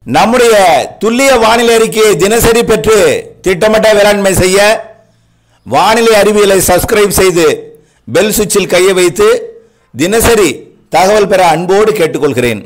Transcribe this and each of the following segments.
நம்முடைய துல்லிய வானிலை அறிக்கையை தினசரி பெற்று திட்டமிட்ட வேளாண்மை செய்ய வானிலை அறிவியலை சப்ஸ்கிரைப் செய்து பெல் சுவிட்சில் கையை வைத்து தினசரி தகவல் பெற அன்போடு கேட்டுக்கொள்கிறேன்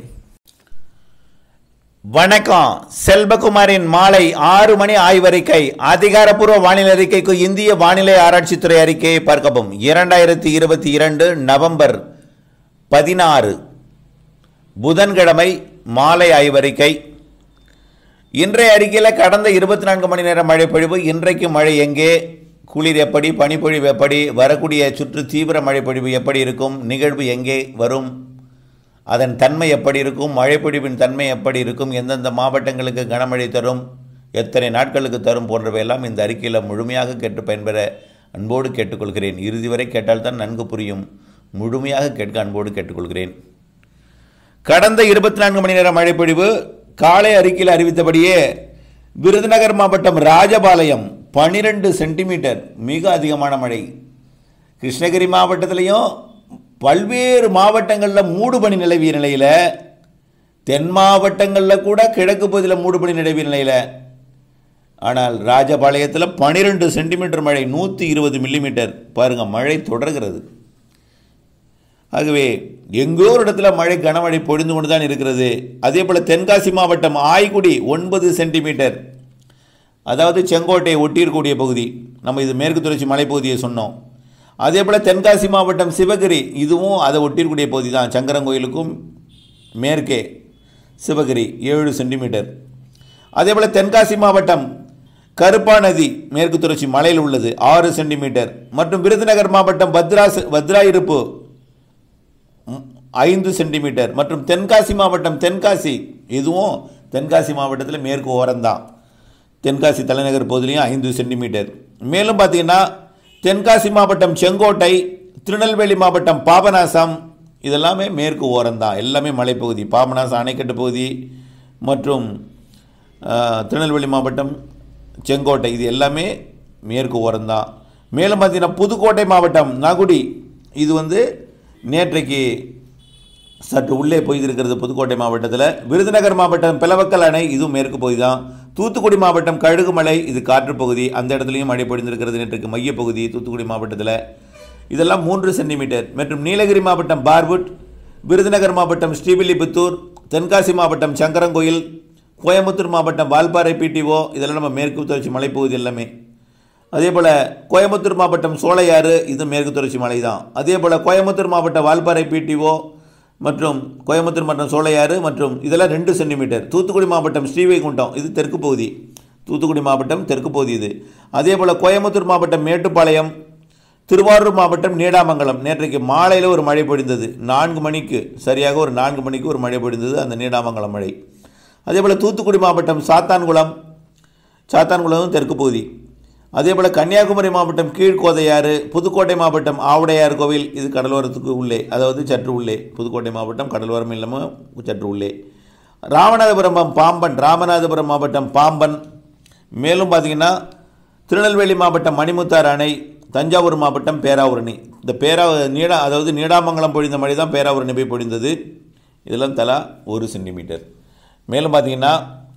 வணக்கம் செல்வகுமாரின் மாலை ஆறு மணி ஆய்வறிக்கை அதிகாரப்பூர்வ வானிலை அறிக்கைக்கு இந்திய வானிலை ஆராய்ச்சித்துறை அறிக்கையை பார்க்கவும் இரண்டாயிரத்தி இருபத்தி இரண்டு நவம்பர் பதினாறு புதன்கிழமை மாலை ஆய்வறிக்கை இன்றைய அறிக்கையில் கடந்த இருபத்தி நான்கு மணி நேர மழை பொழிவு இன்றைக்கு மழை எங்கே குளிர் எப்படி பனிப்பொழிவு எப்படி வரக்கூடிய சுற்று தீவிர மழை பொழிவு எப்படி இருக்கும் நிகழ்வு எங்கே வரும் அதன் தன்மை எப்படி இருக்கும் மழைப்பொழிவின் தன்மை எப்படி இருக்கும் எந்தெந்த மாவட்டங்களுக்கு கனமழை தரும் எத்தனை நாட்களுக்கு தரும் போன்றவையெல்லாம் இந்த அறிக்கையில் முழுமையாக கேட்டு பயன்பெற அன்போடு கேட்டுக்கொள்கிறேன் இறுதி வரை கேட்டால்தான் நன்கு புரியும் முழுமையாக கேட்க அன்போடு கேட்டுக்கொள்கிறேன் கடந்த இருபத்தி நான்கு மணி நேர மழைப்பொழிவு காலை அறிக்கையில் அறிவித்தபடியே விருதுநகர் மாவட்டம் ராஜபாளையம் பனிரெண்டு சென்டிமீட்டர் மிக அதிகமான மழை கிருஷ்ணகிரி மாவட்டத்திலையும் பல்வேறு மாவட்டங்களில் மூடுபனி நிலவிய நிலையில் தென் மாவட்டங்களில் கூட கிழக்கு பகுதியில் மூடுபனி நிலவிய நிலையில் ஆனால் ராஜபாளையத்தில் பனிரெண்டு சென்டிமீட்டர் மழை நூற்றி இருபது மில்லிமீட்டர் பாருங்கள் மழை தொடர்கிறது ஆகவே எங்கோ ஒரு இடத்துல மழை கனமழை பொழிந்து கொண்டு தான் இருக்கிறது அதே போல் தென்காசி மாவட்டம் ஆய்குடி ஒன்பது சென்டிமீட்டர் அதாவது செங்கோட்டை ஒட்டியிருக்கக்கூடிய பகுதி நம்ம இது மேற்கு தொடர்ச்சி மலைப்பகுதியை சொன்னோம் அதே போல் தென்காசி மாவட்டம் சிவகிரி இதுவும் அதை ஒட்டியிருக்கக்கூடிய பகுதி தான் சங்கரங்கோயிலுக்கும் மேற்கே சிவகிரி ஏழு சென்டிமீட்டர் அதே போல் தென்காசி மாவட்டம் கருப்பா நதி மேற்கு தொடர்ச்சி மலையில் உள்ளது ஆறு சென்டிமீட்டர் மற்றும் விருதுநகர் மாவட்டம் பத்ரா பத்ராயிருப்பு ம், ஐந்து சென்டிமீட்டர் மற்றும் தென்காசி மாவட்டம் தென்காசி இதுவும் தென்காசி மாவட்டத்தில் மேற்கு ஓரம்தான் தென்காசி தலைநகர் பகுதியிலையும் ஐந்து சென்டிமீட்டர் மேலும் பார்த்தீங்கன்னா தென்காசி மாவட்டம் செங்கோட்டை திருநெல்வேலி மாவட்டம் பாபநாசம் இதெல்லாமே மேற்கு ஓரம்தான் எல்லாமே மலைப்பகுதி பாபநாசம் அணைக்கட்டு பகுதி மற்றும் ஆ, திருநெல்வேலி மாவட்டம் செங்கோட்டை இது எல்லாமே மேற்கு ஓரம்தான் மேலும் பார்த்தீங்கன்னா புதுக்கோட்டை மாவட்டம் நகுடி இது வந்து நேற்றைக்கு சற்று உள்ளே போயிருக்கிறது புதுக்கோட்டை மாவட்டத்தில் விருதுநகர் மாவட்டம் பிளவக்கல் அணை இதுவும் மேற்கு பகுதி தான் தூத்துக்குடி மாவட்டம் கழுகுமலை இது காற்று பகுதி அந்த இடத்துலையும் மழை பொழிந்திருக்கிறது நேற்றுக்கு மையப்பகுதி தூத்துக்குடி மாவட்டத்தில் இதெல்லாம் மூன்று சென்டிமீட்டர் மற்றும் நீலகிரி மாவட்டம் பார்வுட் விருதுநகர் மாவட்டம் ஸ்ரீவில்லிபுத்தூர் தென்காசி மாவட்டம் சங்கரங்கோயில் கோயம்புத்தூர் மாவட்டம் வால்பாறை பிடிஓ இதெல்லாம் நம்ம மேற்கு தொடர்ச்சி மலைப்பகுதி எல்லாமே அதே போல் கோயம்புத்தூர் மாவட்டம் சோலையாறு இது மேற்கு தொடர்ச்சி மலை தான் அதே போல் கோயம்புத்தூர் மாவட்டம் வால்பாறை பிடிஓ மற்றும் கோயம்புத்தூர் மாவட்டம் சோலையாறு மற்றும் இதெல்லாம் ரெண்டு சென்டிமீட்டர் தூத்துக்குடி மாவட்டம் ஸ்ரீவைகுண்டம் இது தெற்கு பகுதி தூத்துக்குடி மாவட்டம் தெற்கு பகுதி இது அதே போல் கோயம்புத்தூர் மாவட்டம் மேட்டுப்பாளையம் திருவாரூர் மாவட்டம் நீடாமங்கலம் நேற்றைக்கு மாலையில் ஒரு மழை பொழிந்தது நான்கு மணிக்கு சரியாக ஒரு நான்கு மணிக்கு ஒரு மழை பொழிந்தது அந்த நீடாமங்கலம் மழை அதே போல் தூத்துக்குடி மாவட்டம் சாத்தான்குளம் சாத்தான்குளம் தெற்கு பகுதி அதே போல் கன்னியாகுமரி மாவட்டம் கீழ்கோதையாறு புதுக்கோட்டை மாவட்டம் ஆவுடையார் கோவில் இது கடலோரத்துக்கு உள்ளே அதாவது சற்று உள்ளே புதுக்கோட்டை மாவட்டம் கடலோரம் இல்லாமல் சற்று உள்ளே ராமநாதபுரம் பாம்பன் ராமநாதபுரம் மாவட்டம் பாம்பன் மேலும் பார்த்தீங்கன்னா திருநெல்வேலி மாவட்டம் மணிமுத்தாறு அணை தஞ்சாவூர் மாவட்டம் பேராவூரணி இந்த பேரா நீடா அதாவது நீடாமங்கலம் பொழிந்த மழை தான் பேராவூரணி போய் பொழிந்தது இதெல்லாம் தலா ஒரு சென்டிமீட்டர் மேலும் பார்த்தீங்கன்னா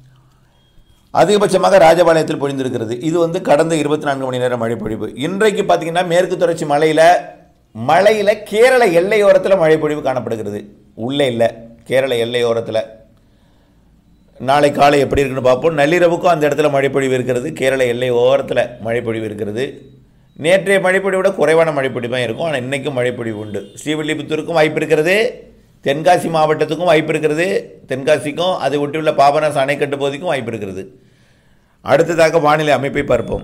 அதிகபட்சமாக ராஜபாளையத்தில் பொழிந்திருக்கிறது இது வந்து கடந்த இருபத்தி நான்கு மணி நேரம் மழை பொழிவு இன்றைக்கு பார்த்தீங்கன்னா மேற்கு தொடர்ச்சி மலையில் மலையில் கேரள எல்லையோரத்தில் மழை பொழிவு காணப்படுகிறது உள்ளே இல்லை கேரள எல்லையோரத்தில் நாளை காலை எப்படி இருக்குன்னு பார்ப்போம் நள்ளிரவுக்கும் அந்த இடத்துல மழைப்பொழிவு இருக்கிறது கேரள எல்லை ஓரத்தில் மழைப்பொழிவு இருக்கிறது நேற்றைய மழைப்பொழிவை விட குறைவான மழைப்பொழிவு தான் இருக்கும் ஆனால் இன்றைக்கும் மழைப்பொழிவு உண்டு ஸ்ரீவில்லிபுத்தூருக்கும் வாய்ப்பு இருக்கிறது தென்காசி மாவட்டத்துக்கும் வாய்ப்பு இருக்கிறது தென்காசிக்கும் அதை ஒட்டியுள்ள பாபநாசம் அணைக்கட்டு பகுதிக்கும் வாய்ப்பு இருக்கிறது அடுத்ததாக வானிலை அமைப்பை பார்ப்போம்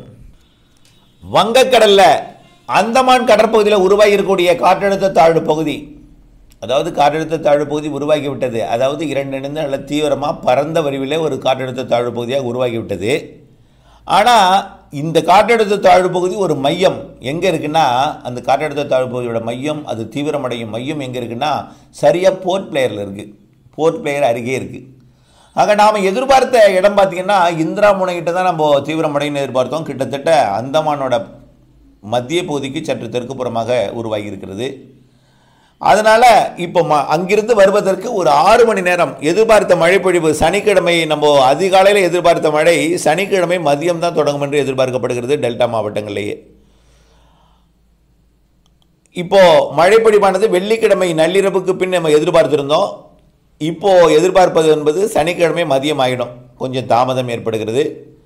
வங்கக்கடல்ல அந்தமான் கடற்பகுதியில் உருவாகி இருக்கக்கூடிய காற்றழுத்த தாழ்வு பகுதி அதாவது காற்றழுத்த தாழ்வு பகுதி உருவாகி விட்டது அதாவது இரண்டு இணைந்து நல்ல தீவிரமாக பரந்த வரிவிலே ஒரு காற்றழுத்த தாழ்வு பகுதியாக உருவாகி விட்டது ஆனால் இந்த காற்றழுத்த தாழ்வு பகுதி ஒரு மையம் எங்கே இருக்குன்னா அந்த காற்றழுத்த தாழ்வு பகுதியோட மையம் அது தீவிரமடையும் மையம் எங்கே இருக்குன்னா சரியாக போர்ட் பிளேயரில் இருக்குது போர்ட் பிளேயர் அருகே இருக்குது ஆக நாம் எதிர்பார்த்த இடம் பார்த்தீங்கன்னா இந்திரா முனைகிட்ட தான் நம்ம தீவிரமடைன்னு எதிர்பார்த்தோம் கிட்டத்தட்ட அந்தமானோட மத்திய பகுதிக்கு சற்று தெற்கு புறமாக உருவாகி இருக்கிறது அதனால் இப்போ ம அங்கிருந்து வருவதற்கு ஒரு ஆறு மணி நேரம் எதிர்பார்த்த மழைப்பொழிவு சனிக்கிழமை நம்ம அதிகாலையில் எதிர்பார்த்த மழை சனிக்கிழமை மதியம் தான் தொடங்கும் என்று எதிர்பார்க்கப்படுகிறது டெல்டா மாவட்டங்களிலேயே இப்போ மழைப்பொழிவானது வெள்ளிக்கிழமை நள்ளிரவுக்கு பின் நம்ம எதிர்பார்த்திருந்தோம் இப்போ எதிர்பார்ப்பது என்பது சனிக்கிழமை மதியம் ஆகிடும் கொஞ்சம் தாமதம் ஏற்படுகிறது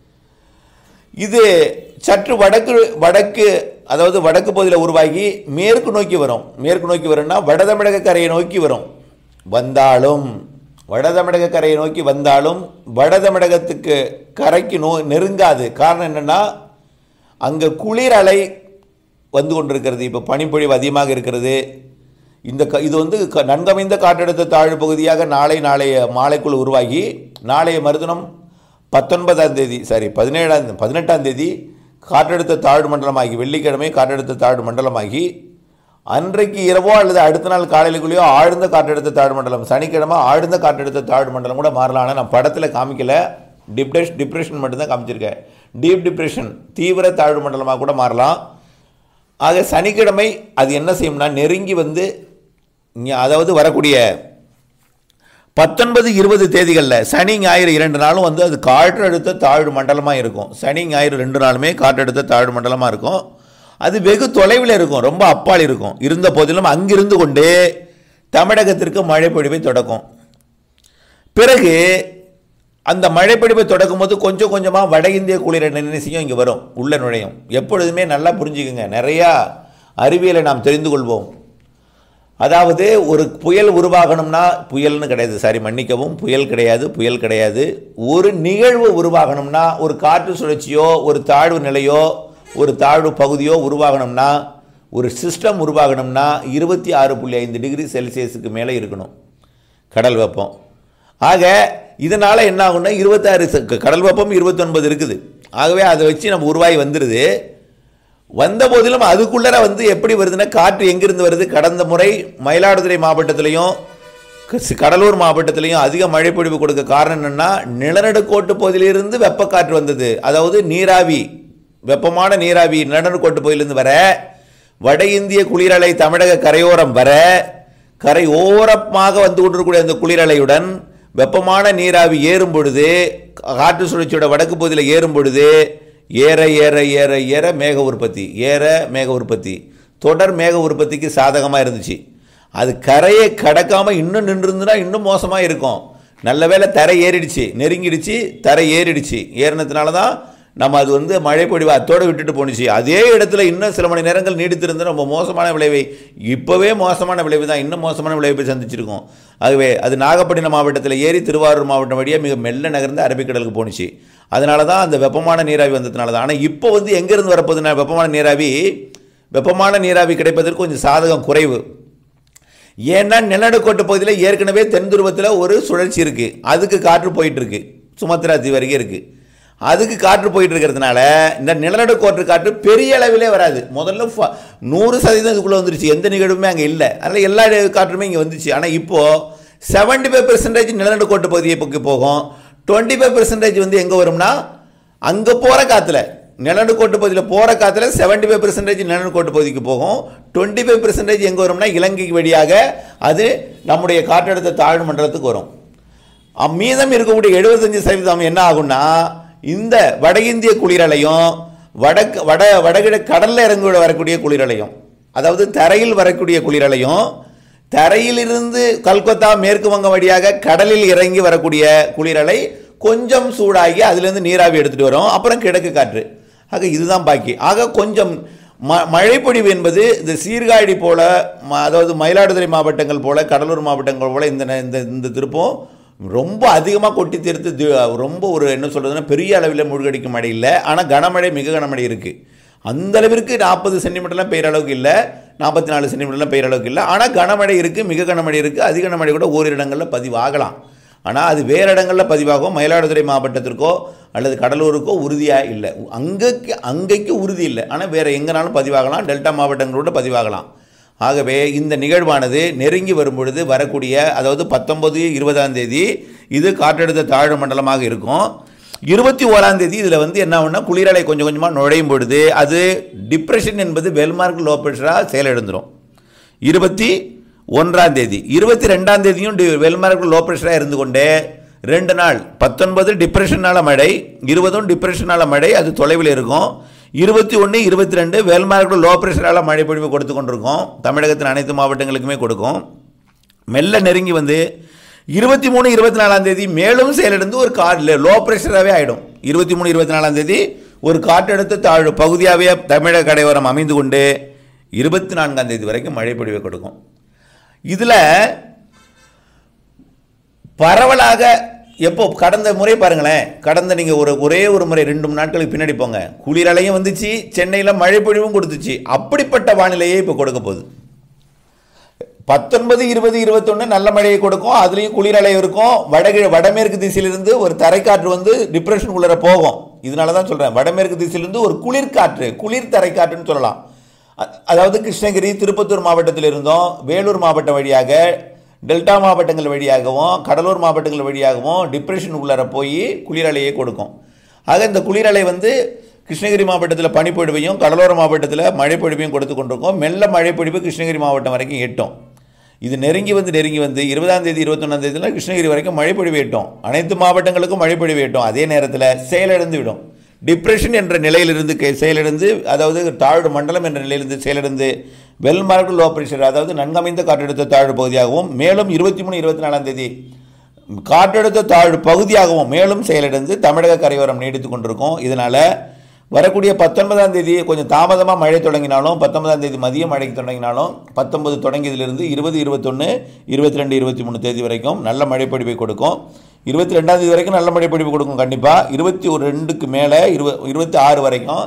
இது சற்று வடக்கு வடக்கு அதாவது வடக்கு பகுதியில் உருவாகி மேற்கு நோக்கி வரும் மேற்கு நோக்கி வரும்னா வட தமிழக கரையை நோக்கி வரும் வந்தாலும் வட தமிழக கரையை நோக்கி வந்தாலும் வட தமிழகத்துக்கு கரைக்கு நோ நெருங்காது காரணம் என்னென்னா அங்கே குளிர் அலை வந்து கொண்டிருக்கிறது இப்போ பனிப்பொழிவு அதிகமாக இருக்கிறது இந்த க இது வந்து க- நன்கமைந்த காற்றழுத்த தாழ்வு பகுதியாக நாளை நாளைய மாலைக்குள் உருவாகி நாளைய மறுதினம் பத்தொன்பதாம் தேதி சாரி பதினேழாம் பதினெட்டாம் தேதி காற்றழுத்த தாழ்வு மண்டலமாகி வெள்ளிக்கிழமை காற்றழுத்த தாழ்வு மண்டலமாகி அன்றைக்கு இரவோ அல்லது அடுத்த நாள் காலையிலுக்குள்ளேயோ ஆழ்ந்த காற்றழுத்த தாழ்வு மண்டலம் சனிக்கிழமை ஆழ்ந்த காற்றழுத்த தாழ்வு மண்டலம் கூட மாறலாம் ஆனால் நான் படத்தில் காமிக்கல டிப்ரெஷ் டிப்ரெஷன் மட்டும்தான் காமிச்சிருக்கேன் டீப் டிப்ரெஷன் தீவிர தாழ்வு மண்டலமாக கூட மாறலாம் ஆக சனிக்கிழமை அது என்ன செய்யும்னா நெருங்கி வந்து இங்க- அதாவது வரக்கூடிய பத்தொன்பது இருபது தேதிகளில் சனி ஞாயிறு இரண்டு நாளும் வந்து அது காற்றழுத்த தாழ்வு மண்டலமாக இருக்கும் சனி ஞாயிறு ரெண்டு நாளுமே காற்றழுத்த தாழ்வு மண்டலமாக இருக்கும் அது வெகு தொலைவில் இருக்கும் ரொம்ப அப்பால் இருக்கும் இருந்த போதிலும் அங்கிருந்து கொண்டே தமிழகத்திற்கு மழை பொழிவை தொடக்கும் பிறகு அந்த மழைப்பிடிப்பை தொடக்கும் போது கொஞ்சம் கொஞ்சமாக வட இந்திய குளிர நினைசியும் இங்கே வரும் உள்ள நுழையும் எப்பொழுதுமே நல்லா புரிஞ்சுக்குங்க நிறையா அறிவியலை நாம் தெரிந்து கொள்வோம் அதாவது ஒரு புயல் உருவாகணும்னா புயல்னு கிடையாது சாரி மன்னிக்கவும் புயல் கிடையாது புயல் கிடையாது ஒரு நிகழ்வு உருவாகணும்னா ஒரு காற்று சுழற்சியோ ஒரு தாழ்வு நிலையோ ஒரு தாழ்வு பகுதியோ உருவாகணும்னா ஒரு சிஸ்டம் உருவாகணும்னா இருபத்தி ஆறு புள்ளி ஐந்து டிகிரி செல்சியஸுக்கு மேலே இருக்கணும் கடல் வெப்பம் ஆக இதனால் என்ன ஆகும்னா இருபத்தாறு ச- கடல் வெப்பம் இருபத்தொன்பது இருக்குது ஆகவே அதை வச்சு நம்ம உருவாகி வந்துடுது வந்த போதிலும் அதுக்குள்ளர வந்து எப்படி வருதுன்னா காற்று எங்கிருந்து வருது கடந்த முறை மயிலாடுதுறை மாவட்டத்திலையும் க- கடலூர் மாவட்டத்திலையும் அதிக மழை பொழிவு கொடுக்க காரணம் என்னன்னா நிலநடுக்கோட்டு பகுதியிலிருந்து வெப்பக்காற்று வந்தது அதாவது நீராவி வெப்பமான நீராவி நிலநடுக்கோட்டு பகுதியிலிருந்து வர வட இந்திய குளிரலை தமிழக கரையோரம் வர கரை ஓரமாக வந்து கொண்டிருக்கக்கூடிய அந்த குளிரலையுடன் வெப்பமான நீராவி ஏறும் பொழுது காற்று சுழற்சியோட வடக்கு பகுதியில் ஏறும் பொழுது ஏற ஏற ஏற ஏற மேக உற்பத்தி ஏற மேக உற்பத்தி தொடர் மேக உற்பத்திக்கு சாதகமாக இருந்துச்சு அது கரையை கடக்காமல் இன்னும் நின்றுருந்துன்னா இன்னும் மோசமாக இருக்கும் நல்ல வேளை தரை ஏறிடுச்சு நெருங்கிடுச்சு தரை ஏறிடுச்சு ஏறினதுனால தான் நம்ம அது வந்து மழை பொழிவு அத்தோடு விட்டுட்டு போணுச்சு அதே இடத்துல இன்னும் சில மணி நேரங்கள் நீடித்திருந்து ரொம்ப மோசமான விளைவை இப்போவே மோசமான விளைவு தான் இன்னும் மோசமான விளைவை போய் சந்திச்சிருக்கோம் ஆகவே அது நாகப்பட்டினம் மாவட்டத்தில் ஏறி திருவாரூர் மாவட்டம் வழியாக மிக மெல்ல நகர்ந்து அரபிக்கடலுக்கு போணுச்சு அதனால தான் அந்த வெப்பமான நீராவி வந்ததுனால தான் ஆனால் இப்போ வந்து எங்கேருந்து வரப்போகுதுன்னா வெப்பமான நீராவி வெப்பமான நீராவி கிடைப்பதற்கு கொஞ்சம் சாதகம் குறைவு ஏன்னா நிலநடுக்கோட்டு பகுதியில் ஏற்கனவே தென் துருவத்தில் ஒரு சுழற்சி இருக்குது அதுக்கு காற்று போயிட்டு இருக்கு சுமத்ரா தீவு வரைக்கும் இருக்குது அதுக்கு காற்று போயிட்டு இருக்கிறதுனால இந்த நிலநடுக்கோட்டு காற்று பெரிய அளவிலே வராது முதல்ல ஃப- நூறு சதவீதம் இதுக்குள்ளே வந்துருச்சு எந்த நிகழ்வுமே அங்கே இல்லை அதனால் எல்லா காற்றுமே இங்கே வந்துச்சு ஆனால் இப்போது செவன்டி ஃபைவ் பெர்சன்டேஜ் நிலநடுக்கோட்டு பகுதியை பற்றி போகும் டுவெண்ட்டி ஃபைவ் பெர்சன்டேஜ் வந்து எங்கே வரும்னா அங்கே போகிற காற்றுல நிலநடுக்கோட்டு பகுதியில் போகிற காற்றுல செவன்டி ஃபைவ் பெர்சன்டேஜ் நிலநடுக்கோட்டு பகுதிக்கு போகும் டுவெண்ட்டி ஃபைவ் பெர்சன்டேஜ் எங்கே வரும்னா இலங்கை வழியாக அது நம்முடைய காற்றழுத்த தாழ்வு மண்டலத்துக்கு வரும் அம் மீதம் இருக்கக்கூடிய எழுபத்தஞ்சு சதவீதம் என்ன ஆகும்னா இந்த வட இந்திய குளிரலையும் வடக்கு வட வடகிழக்கு கடல்ல இறங்கி வரக்கூடிய குளிரலையும் அதாவது தரையில் வரக்கூடிய குளிரலையும் தரையிலிருந்து கல்கத்தா மேற்கு வங்கம் வழியாக கடலில் இறங்கி வரக்கூடிய குளிரலை கொஞ்சம் சூடாகி அதிலிருந்து நீராவி எடுத்துட்டு வரும் அப்புறம் கிழக்கு காற்று ஆக இதுதான் பாக்கி ஆக கொஞ்சம் ம மழைப்பொழிவு என்பது இந்த சீர்காழி போல ம- அதாவது மயிலாடுதுறை மாவட்டங்கள் போல கடலூர் மாவட்டங்கள் போல இந்த ந- இந்த இந்த திருப்பம் ரொம்ப அதிகமாக கொட்டி தீர்த்து தி- ரொம்ப ஒரு என்ன சொல்றதுன்னா பெரிய அளவில் மூழ்கடிக்கும் மழை இல்லை ஆனால் கனமழை மிக கனமழை இருக்குது அந்த அளவிற்கு நாற்பது சென்டிமீட்டர்லாம் பெய்கிற அளவுக்கு இல்லை நாற்பத்தி நாலு சென்டிமீட்டர்லாம் பெய்கிற அளவுக்கு இல்லை ஆனால் கனமழை இருக்குது மிக கனமழை இருக்குது அதிக கனமழை கூட ஓரிரு இடங்களில் பதிவாகலாம் ஆனால் அது வேறு இடங்களில் பதிவாகும் மயிலாடுதுறை மாவட்டத்திற்கோ அல்லது கடலூருக்கோ உறுதியாக இல்லை அங்கக்கு அங்கேக்கு உறுதி இல்லை ஆனால் வேறு எங்கேனாலும் பதிவாகலாம் டெல்டா மாவட்டங்களோட பதிவாகலாம் ஆகவே இந்த நிகழ்வானது நெருங்கி வரும்பொழுது வரக்கூடிய அதாவது பத்தொன்பது இருபதாம் தேதி இது காற்றழுத்த தாழ்வு மண்டலமாக இருக்கும் இருபத்தி ஓராம் தேதி இதில் வந்து என்ன ஆகும்னா குளிரலை கொஞ்சம் கொஞ்சமாக நுழையும் பொழுது அது டிப்ரெஷன் என்பது வெல்மார்க் லோ ப்ரெஷராக செயலிழந்துடும் இருபத்தி ஒன்றாம் தேதி இருபத்தி ரெண்டாம் தேதியும் டி- வெல்மார்க்கு லோ ப்ரெஷராக இருந்து கொண்டே ரெண்டு நாள் பத்தொன்பது டிப்ரெஷனால மழை இருபதும் டிப்ரெஷனால மழை அது தொலைவில் இருக்கும் இருபத்தி ஒன்று இருபத்தி ரெண்டு வேல்மார்க்கு லோ ப்ரெஷரால மழை பொழிவு கொடுத்து கொண்டிருக்கோம் தமிழகத்தின் அனைத்து மாவட்டங்களுக்குமே கொடுக்கும் மெல்ல நெருங்கி வந்து இருபத்தி மூணு இருபத்தி நாலாம் தேதி மேலும் செயலிழந்து ஒரு காற்று லோ ப்ரெஷராகவே ஆகிடும் இருபத்தி மூணு இருபத்தி நாலாம் தேதி ஒரு காற்றழுத்த தாழ்வு பகுதியாகவே தமிழக கடையோரம் அமைந்து கொண்டு இருபத்தி நான்காம் தேதி வரைக்கும் மழை பொழிவை கொடுக்கும் இதில் பரவலாக எப்போ கடந்த முறை பாருங்களேன் கடந்த நீங்கள் ஒரு ஒரே ஒரு முறை ரெண்டு மூணு நாட்களுக்கு பின்னாடி போங்க குளிரலையும் வந்துச்சு சென்னையில் மழை பொழிவும் கொடுத்துச்சு அப்படிப்பட்ட வானிலையே இப்போ கொடுக்க போகுது பத்தொன்பது இருபது இருபத்தொன்று நல்ல மழையை கொடுக்கும் அதுலேயும் குளிரலை இருக்கும் வடகிழ வடமேற்கு திசையிலிருந்து ஒரு தரைக்காற்று வந்து டிப்ரெஷன் உள்ளர போகும் இதனால தான் சொல்கிறேன் வடமேற்கு திசையிலிருந்து ஒரு குளிர்காற்று குளிர் தரைக்காற்றுன்னு சொல்லலாம் அ- அதாவது கிருஷ்ணகிரி திருப்பத்தூர் மாவட்டத்தில் இருந்தோம் வேலூர் மாவட்டம் வழியாக டெல்டா மாவட்டங்கள் வழியாகவும் கடலூர் மாவட்டங்கள் வழியாகவும் டிப்ரெஷன் உள்ளர போய் குளிரலையை கொடுக்கும் ஆக இந்த குளிரலை வந்து கிருஷ்ணகிரி மாவட்டத்தில் பனிப்பொழிவையும் கடலோர மாவட்டத்தில் மழைப்பொழிவையும் கொடுத்து கொண்டிருக்கோம் மெல்ல மழைப்பொழிவு கிருஷ்ணகிரி மாவட்டம் வரைக்கும் எட்டும் இது நெருங்கி வந்து நெருங்கி வந்து இருபதாம் தேதி இருபத்தொன்னாம் தேதியில் கிருஷ்ணகிரி வரைக்கும் மழைப்பொழிவு எட்டும் அனைத்து மாவட்டங்களுக்கும் மழைப்பொழிவு எட்டும் அதே நேரத்தில் செயலிழந்து விடும் டிப்ரெஷன் என்ற நிலையிலிருந்து கே- செயலிழந்து அதாவது தாழ்வு மண்டலம் என்ற நிலையிலிருந்து செயலிழந்து வெல்மார்க் லோ பிரஷர் அதாவது நன்கமைந்த காற்றழுத்த தாழ்வு பகுதியாகவும் மேலும் இருபத்தி மூணு இருபத்தி நாலாம் தேதி காற்றழுத்த தாழ்வு பகுதியாகவும் மேலும் செயலிழந்து தமிழக கரையோரம் நீடித்து கொண்டிருக்கும் இதனால் வரக்கூடிய பத்தொன்பதாம் தேதி கொஞ்சம் தாமதமாக மழை தொடங்கினாலும் பத்தொன்பதாம் தேதி மதியம் மழைக்கு தொடங்கினாலும் பத்தொன்பது தொடங்கியதிலிருந்து இருபது இருபத்தொன்று இருபத்தி ரெண்டு இருபத்தி மூணு தேதி வரைக்கும் நல்ல மழைப்பொழிவை கொடுக்கும் இருபத்தி ரெண்டாம் தேதி வரைக்கும் நல்ல மழைப்பொழிவு கொடுக்கும் கண்டிப்பாக இருபத்தி ஒரு ரெண்டுக்கு மேலே இருப இருபத்தி ஆறு வரைக்கும்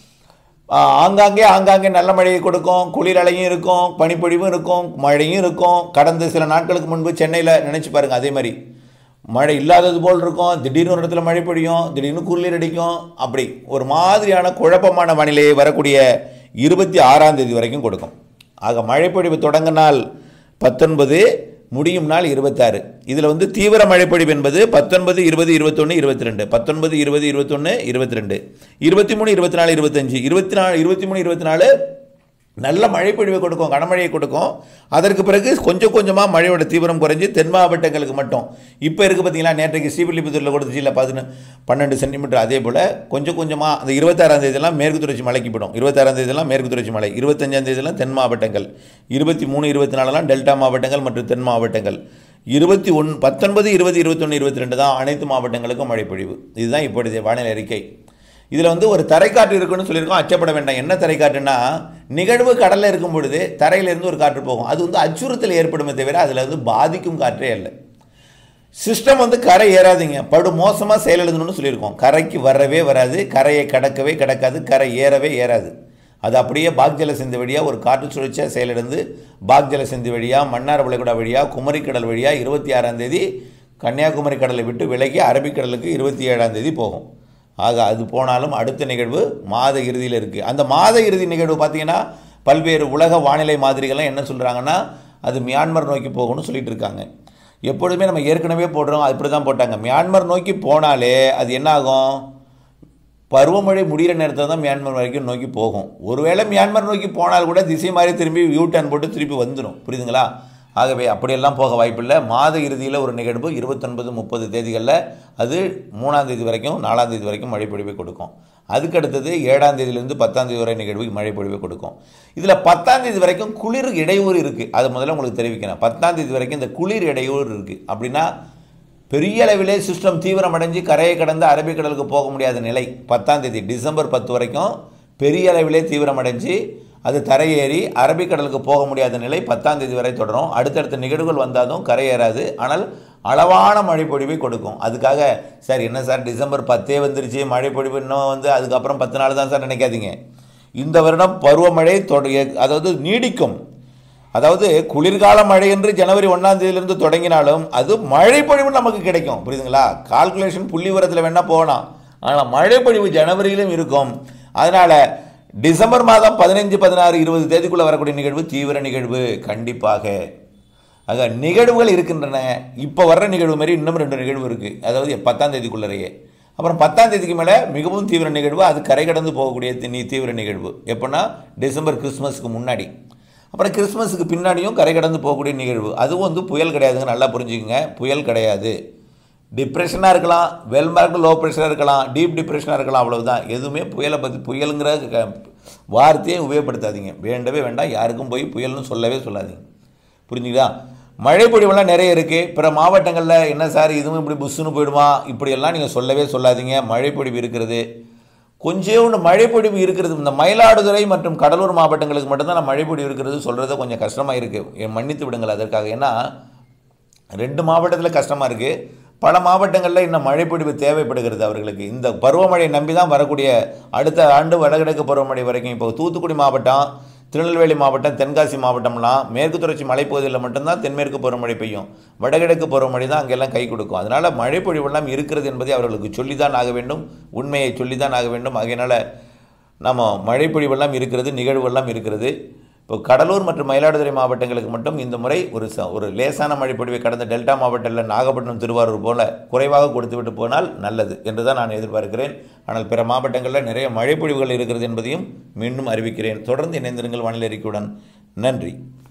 ஆ, ஆங்காங்கே ஆங்காங்கே நல்ல மழையை கொடுக்கும் குளிர் அலையும் இருக்கும் பனிப்பொழிவும் இருக்கும் மழையும் இருக்கும் கடந்த சில நாட்களுக்கு முன்பு சென்னையில் நினச்சி பாருங்கள் அதே மாதிரி மழை இல்லாதது போல் இருக்கும் திடீர்னு ஒரு இடத்துல மழை பொழியும் திடீர்னு குளிர் அடிக்கும் அப்படி ஒரு மாதிரியான குழப்பமான வானிலையை வரக்கூடிய இருபத்தி ஆறாம் தேதி வரைக்கும் கொடுக்கும் ஆக மழைப்பொழிவு தொடங்க நாள் பத்தொன்பது முடியும் நாள் இருபத்தாறு இதில் வந்து தீவிர மழைப்பொழிவு என்பது பத்தொன்பது இருபது இருபத்தொன்று இருபத்தி ரெண்டு பத்தொன்பது இருபது இருபத்தொன்று இருபத்தி ரெண்டு இருபத்தி மூணு இருபத்தி நாலு இருபத்தஞ்சு இருபத்தி நாலு இருபத்தி மூணு இருபத்தி நாலு நல்ல மழைப்பொழிவை கொடுக்கும் கனமழையை கொடுக்கும் அதற்கு பிறகு கொஞ்சம் கொஞ்சமாக மழையோட தீவிரம் குறைஞ்சு தென் மாவட்டங்களுக்கு மட்டும் இப்போ இருக்குது பார்த்தீங்களா நேற்றைக்கு ஸ்ரீவில்லிபுத்தூரில் கொடுத்துச்சு இல்லை பதினொன்று பன்னெண்டு சென்டிமீட்டர் அதே போல் கொஞ்சம் கொஞ்சமாக அந்த இருபத்தாறாம் தேதியெல்லாம் மேற்கு தொடர்ச்சி மலைக்கு போயிடும் இருபத்தாறாம் தேதியெல்லாம் மேற்கு தொடர்ச்சி மலை இருபத்தஞ்சாம் தேதியெல்லாம் தென் மாவட்டங்கள் இருபத்தி மூணு இருபத்தி நாலுலாம் டெல்டா மாவட்டங்கள் மற்றும் தென் மாவட்டங்கள் இருபத்தி ஒன் பத்தொன்பது இருபது இருபத்தொன்று இருபத்தி ரெண்டு தான் அனைத்து மாவட்டங்களுக்கும் மழைப்பொழிவு இதுதான் இப்பொழுதைய வானிலை அறிக்கை இதில் வந்து ஒரு தரைக்காற்று இருக்குன்னு சொல்லியிருக்கோம் அச்சப்பட வேண்டாம் என்ன தரைக்காற்றுன்னா நிகழ்வு கடலில் இருக்கும் பொழுது தரையிலிருந்து ஒரு காற்று போகும் அது வந்து அச்சுறுத்தல் ஏற்படுமே தவிர அதில் வந்து பாதிக்கும் காற்றே இல்லை சிஸ்டம் வந்து கரை ஏறாதீங்க படு மோசமாக செயலிழந்தணும்னு சொல்லியிருக்கோம் கரைக்கு வரவே வராது கரையை கடக்கவே கடக்காது கரை ஏறவே ஏறாது அது அப்படியே பாக்ஜல சிந்து வழியாக ஒரு காற்று சுழற்சியாக செயலிழந்து பாக்ஜல சிந்து வழியாக மன்னார் வளைகுடா வழியாக குமரிக்கடல் வழியாக இருபத்தி ஆறாம் தேதி கன்னியாகுமரி கடலை விட்டு விலகி அரபிக்கடலுக்கு இருபத்தி ஏழாம் தேதி போகும் ஆக அது போனாலும் அடுத்த நிகழ்வு மாத இறுதியில் இருக்குது அந்த மாத இறுதி நிகழ்வு பார்த்தீங்கன்னா பல்வேறு உலக வானிலை மாதிரிகள்லாம் என்ன சொல்கிறாங்கன்னா அது மியான்மர் நோக்கி போகும்னு சொல்லிட்டு இருக்காங்க எப்பொழுதுமே நம்ம ஏற்கனவே போடுறோம் அது இப்படி தான் போட்டாங்க மியான்மர் நோக்கி போனாலே அது என்ன ஆகும் பருவமழை முடிகிற நேரத்தில் தான் மியான்மர் வரைக்கும் நோக்கி போகும் ஒருவேளை மியான்மர் நோக்கி போனால் கூட திசை மாறி திரும்பி யூ டர்ன் போட்டு திருப்பி வந்துடும் புரியுதுங்களா ஆகவே அப்படியெல்லாம் போக வாய்ப்பில்லை மாத இறுதியில் ஒரு நிகழ்வு இருபத்தொன்பது முப்பது தேதிகளில் அது மூணாம் தேதி வரைக்கும் நாலாம் தேதி வரைக்கும் மழை பொழிவை கொடுக்கும் அதுக்கு அடுத்தது ஏழாம் தேதியிலேருந்து பத்தாம் தேதி வரை நிகழ்வுக்கு மழை பொழிவை கொடுக்கும் இதில் பத்தாம் தேதி வரைக்கும் குளிர் இடையூறு இருக்குது அது முதல்ல உங்களுக்கு தெரிவிக்கிறேன் பத்தாம் தேதி வரைக்கும் இந்த குளிர் இடையூறு இருக்குது அப்படின்னா பெரிய அளவிலே சிஸ்டம் தீவிரமடைஞ்சு கரையை கடந்து அரபிக்கடலுக்கு போக முடியாத நிலை பத்தாம் தேதி டிசம்பர் பத்து வரைக்கும் பெரிய அளவிலே தீவிரமடைஞ்சு அது தரையேறி அரபிக்கடலுக்கு போக முடியாத நிலை பத்தாம் தேதி வரை தொடரும் அடுத்தடுத்த நிகழ்வுகள் வந்தாலும் கரையேறாது ஆனால் அளவான மழைப்பொழிவை கொடுக்கும் அதுக்காக சார் என்ன சார் டிசம்பர் பத்தே வந்துருச்சு மழைப்பொழிவு இன்னும் வந்து அதுக்கப்புறம் பத்து நாள் தான் சார் நினைக்காதீங்க இந்த வருடம் பருவமழை தொட அதாவது நீடிக்கும் அதாவது குளிர்கால மழை என்று ஜனவரி ஒன்றாம் தேதியிலிருந்து தொடங்கினாலும் அது மழைப்பொழிவு நமக்கு கிடைக்கும் புரியுதுங்களா கால்குலேஷன் புள்ளி உரத்தில் வேணால் போகலாம் ஆனால் மழைப்பொழிவு ஜனவரியிலும் இருக்கும் அதனால் டிசம்பர் மாதம் பதினஞ்சு பதினாறு இருபது தேதிக்குள்ளே வரக்கூடிய நிகழ்வு தீவிர நிகழ்வு கண்டிப்பாக ஆக நிகழ்வுகள் இருக்கின்றன இப்போ வர்ற நிகழ்வு மாதிரி இன்னும் ரெண்டு நிகழ்வு இருக்குது அதாவது பத்தாம் தேதிக்குள்ளரையே அப்புறம் பத்தாம் தேதிக்கு மேலே மிகவும் தீவிர நிகழ்வு அது கரை கடந்து போகக்கூடிய தி- தீவிர நிகழ்வு எப்போன்னா டிசம்பர் கிறிஸ்மஸ்க்கு முன்னாடி அப்புறம் கிறிஸ்மஸுக்கு பின்னாடியும் கரை கடந்து போகக்கூடிய நிகழ்வு அதுவும் வந்து புயல் கிடையாதுங்க நல்லா புரிஞ்சுக்கங்க புயல் கிடையாது டிப்ரெஷனாக இருக்கலாம் வெல் மார்க் லோ ப்ரெஷராக இருக்கலாம் டீப் டிப்ரெஷனாக இருக்கலாம் அவ்வளவுதான் எதுவுமே புயலை பற்றி புயலுங்கிற க- வார்த்தையை உபயோகப்படுத்தாதீங்க வேண்டவே வேண்டாம் யாருக்கும் போய் புயல்னு சொல்லவே சொல்லாதீங்க புரிஞ்சுதா மழை பொழிவெல்லாம் நிறைய இருக்குது பிற மாவட்டங்களில் என்ன சார் இதுவும் இப்படி புஷ்ஷுன்னு போயிடுமா இப்படியெல்லாம் நீங்கள் சொல்லவே சொல்லாதீங்க மழை பொழிவு இருக்கிறது கொஞ்சோண்டு மழை பொழிவு இருக்கிறது இந்த மயிலாடுதுறை மற்றும் கடலூர் மாவட்டங்களுக்கு மட்டும்தான் நான் மழை பொழிவு இருக்கிறது சொல்கிறது கொஞ்சம் கஷ்டமாக இருக்குது மன்னித்து விடுங்கள் அதற்காக ஏன்னா ரெண்டு மாவட்டத்தில் கஷ்டமாக இருக்குது பல மாவட்டங்களில் இன்னும் மழைப்பொழிவு தேவைப்படுகிறது அவர்களுக்கு இந்த பருவமழை நம்பி தான் வரக்கூடிய அடுத்த ஆண்டு வடகிழக்கு பருவமழை வரைக்கும் இப்போ தூத்துக்குடி மாவட்டம் திருநெல்வேலி மாவட்டம் தென்காசி மாவட்டம்லாம் மேற்கு தொடர்ச்சி மலைப்பகுதியில் மட்டும்தான் தென்மேற்கு பருவமழை பெய்யும் வடகிழக்கு பருவமழை தான் அங்கெல்லாம் கை கொடுக்கும் அதனால் மழைப்பொழிவெல்லாம் இருக்கிறது என்பதை அவர்களுக்கு சொல்லித்தான் ஆக வேண்டும் உண்மையை சொல்லித்தான் ஆக வேண்டும் ஆகையினால் நம்ம மழைப்பொழிவெல்லாம் இருக்கிறது நிகழ்வெல்லாம் இருக்கிறது இப்போ கடலூர் மற்றும் மயிலாடுதுறை மாவட்டங்களுக்கு மட்டும் இந்த முறை ஒரு ச ஒரு லேசான மழைப்பொழிவை கடந்த டெல்டா மாவட்டத்தில் நாகப்பட்டினம் திருவாரூர் போல குறைவாக கொடுத்துவிட்டு போனால் நல்லது என்று தான் நான் எதிர்பார்க்கிறேன் ஆனால் பிற மாவட்டங்களில் நிறைய மழைப்பொழிவுகள் இருக்கிறது என்பதையும் மீண்டும் அறிவிக்கிறேன் தொடர்ந்து இணைந்திருங்கள் வானிலை அறிக்கையுடன் நன்றி